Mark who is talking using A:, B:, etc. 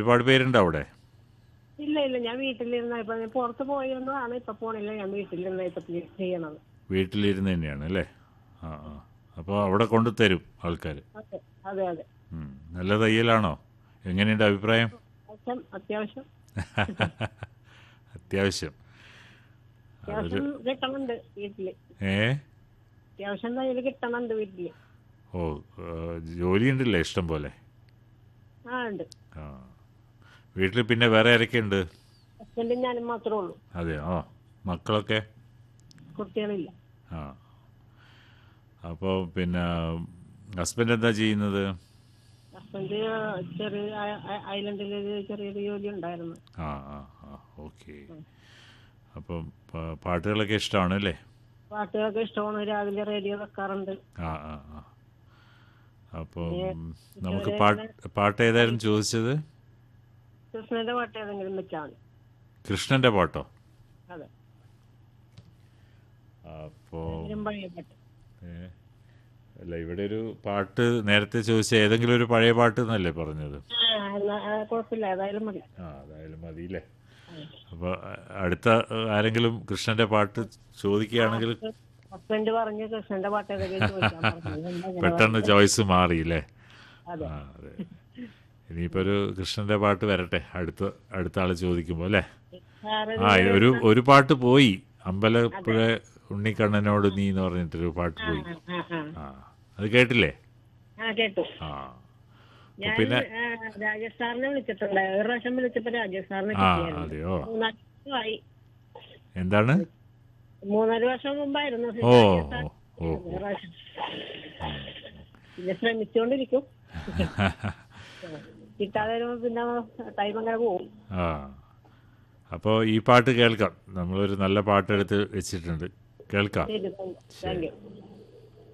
A: ഒരുപാട് പേരുണ്ട് അവിടെ
B: ഇല്ല ഇല്ല ഞാൻ വീട്ടിലിരുന്ന ഇപ്പൊ ഞാൻ പുറത്ത് പോയിരുന്നതാണ് ഇപ്പൊ പോണില്ല ഞാൻ വീട്ടിലിരുന്ന ഇപ്പൊ ചെയ്യണത്
A: വീട്ടിലിരുന്ന് തന്നെയാണ് അല്ലേ ആ ആ അപ്പോൾ അവിടെ കൊണ്ടു തരും ആൾക്കാർ
B: അതെ അതെ അതെ
A: നല്ല തയ്യലാണോ എങ്ങനെയുണ്ട് അഭിപ്രായം
B: അത്യാവശ്യം അത്യാവശ്യം
A: അത്യാവശ്യം അതൊരു
B: അത്യാവശ്യം കിട്ടണുണ്ട് വീട്ടില്
A: ഏ
B: അത്യാവശ്യം തയ്യൽ കിട്ടണുണ്ട് വീട്ടില്
A: ഓ ആ, ജോലിയുണ്ടല്ലേ ഇഷ്ടം പോലെ
B: ആ ഉണ്ട്
A: ആ വീട്ടിൽ പിന്നെ വേറെ ആരൊക്കെ ഉണ്ട്
B: ഹസ്ബൻഡും ഞാനും മാത്രമേ ഉള്ളൂ
A: അതെ ആ മക്കളൊക്കെ
B: കുട്ടികളില്ല
A: ആ അപ്പോൾ പിന്നെ ഹസ്ബൻഡ് എന്താ ചെയ്യുന്നത്
B: ഹസ്ബൻഡ് ചെറിയ ഐലൻഡിൽ ഒരു ചെറിയൊരു ജോലി ഉണ്ടായിരുന്നു
A: ആ ആ ആ ഓക്കെ അപ്പം പ- പാട്ടുകളൊക്കെ ഇഷ്ടമാണ് അല്ലേ
B: പാട്ടുകളൊക്കെ ഇഷ്ടമാണ് രാവിലെ റേഡിയോ വെക്കാറുണ്ട്
A: ആ ആ ആ അപ്പോൾ നമുക്ക് പാട്ട് പാട്ട് ഏതായിരുന്നു ചോദിച്ചത്
B: കൃഷ്ണന്റെ പാട്ട് ഏതെങ്കിലും വെച്ചാൽ മതി
A: കൃഷ്ണൻ്റെ പാട്ടോ
B: അതെ
A: അപ്പോൾ
B: ഏതെങ്കിലും പഴയ പാട്ട്
A: അല്ല ഇവിടെ ഒരു പാട്ട് നേരത്തെ ചോദിച്ച ഏതെങ്കിലും ഒരു പഴയ പാട്ട് എന്നല്ലേ പറഞ്ഞത്
B: ആ, എന്നാ, ആ, കുഴപ്പമില്ല ഏതായാലും മതി
A: ആ അതായാലും മതിയില്ലേ അപ്പോൾ അടുത്ത ആരെങ്കിലും കൃഷ്ണൻ്റെ പാട്ട് ചോദിക്കുകയാണെങ്കിൽ
B: ഹസ്ബൻഡ് പറഞ്ഞ് കൃഷ്ണന്റെ പാട്ട് ഏതെങ്കിലും ചോദിക്കാൻ പറഞ്ഞു. എന്താ ഇങ്ങനെ
A: പെട്ടെന്ന് ചോയ്സ് മാറിയില്ലേ
B: അതെ.
A: ആ അതെ ഇനിയിപ്പോൾ ഒരു കൃഷ്ണൻ്റെ പാട്ട് വരട്ടെ അടുത്ത അടുത്ത ആൾ ചോദിക്കുമ്പോൾ അല്ലേ
B: വേറെ
A: ആ ഒരു ഒരു പാട്ട് പോയി അമ്പലപ്പുഴ ഉണ്ണിക്കണ്ണനോട് നീ എന്ന് പറഞ്ഞിട്ടൊരു പാട്ട് പോയി
B: ആ, ആ,
A: ആ അത് കേട്ടില്ലേ
B: ആ കേട്ടു
A: ആ
B: ഞാൻ
A: പിന്നെ
B: ആ, രാജേഷ് സാറിനെ വിളിച്ചിട്ടുണ്ട് ഒരു പ്രാവശ്യം വിളിച്ചപ്പോ രാജേഷ് സാറിനെ
A: ആ
B: കിട്ടിയായിരുന്നു
A: അതെയോ
B: മൂന്നാല് വർഷമായി
A: എന്താണ്
B: മൂന്നാല് വർഷം മുമ്പായിരുന്നു
A: ഓ
B: രാജേഷ് സാർ
A: ഓ
B: ഒരു പ്രാവശ്യം. പിന്നെ ശ്രമിച്ചുകൊണ്ടിരിക്കും കിട്ടാതെ വരുമ്പോ പിന്നെ ടൈം അങ്ങനെ പോകും
A: ആ അപ്പോൾ ഈ പാട്ട് കേൾക്കാം നമ്മളൊരു നല്ല പാട്ടെടുത്ത് വെച്ചിട്ടുണ്ട് കേൾക്കാം
B: ശരി താങ്ക് യു